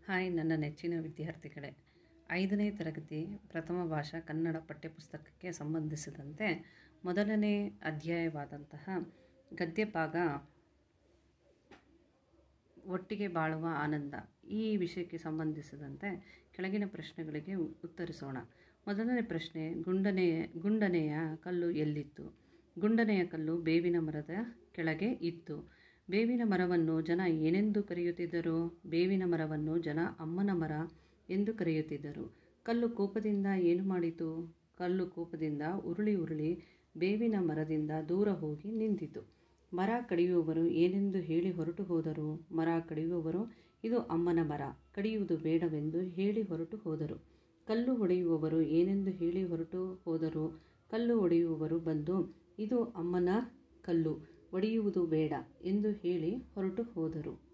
hi ನನ್ನ ನೆಚ್ಚಿನ ವಿದ್ಯಾರ್ಥಿಗಳೇ ಐದನೇ ತರಗತಿ ಪ್ರಥಮ ಭಾಷಾ ಕನ್ನಡ ಪಠ್ಯಪುಸ್ತಕಕ್ಕೆ ಸಂಬಂಧಿಸಿದಂತೆ ಮೊದಲನೇ ಅಧ್ಯಾಯವಾದಂತಹ ಗದ್ಯಭಾಗ ಒಟ್ಟಿಗೆ ಬಾಳುವ ಆನಂದ ಈ ವಿಷಯಕ್ಕೆ ಸಂಬಂಧಿಸಿದಂತೆ ಕೆಳಗಿನ ಪ್ರಶ್ನೆಗಳಿಗೆ ಉ- ಉತ್ತರಿಸೋಣ ಮೊದಲನೇ ಪ್ರಶ್ನೆ ಗುಂಡನೆಯ ಗುಂಡನೆಯ ಕಲ್ಲು ಎಲ್ಲಿತ್ತು ಗುಂಡನೆಯ ಕಲ್ಲು ಬೇವಿನ ಮರದ ಕೆಳಗೆ ಇತ್ತು ಬೇವಿನ ಮರವನ್ನು ಜನ ಏನೆಂದು ಕರೆಯುತ್ತಿದ್ದರು ಬೇವಿನ ಮರವನ್ನು ಜನ ಅಮ್ಮನ ಮರ ಎಂದು ಕರೆಯುತ್ತಿದ್ದರು ಕಲ್ಲು ಕೋಪದಿಂದ ಏನು ಮಾಡಿತು ಕಲ್ಲು ಕೋಪದಿಂದ ಉರುಳಿ ಉರುಳಿ ಬೇವಿನ ಮರದಿಂದ ದೂರ ಹೋಗಿ ನಿಂತಿತು ಮರ ಕಡಿಯುವವರು ಏನೆಂದು ಹೇಳಿ ಹೊರಟು ಹೋದರು ಮರ ಕಡಿಯುವವರು ಇದು ಅಮ್ಮನ ಮರ ಕಡಿಯುವುದು ಬೇಡವೆಂದು ಹೇಳಿ ಹೊರಟು ಹೋದರು ಕಲ್ಲು ಹೊಡೆಯುವವರು ಏನೆಂದು ಹೇಳಿ ಹೊರಟು ಹೋದರು ಕಲ್ಲು ಹೊಡೆಯುವವರು ಬಂದು ಇದು ಅಮ್ಮನ ಕಲ್ಲು ಒಡೆಯುವುದು ಬೇಡ ಎಂದು ಹೇಳಿ ಹೊರಟು ಹೋದರು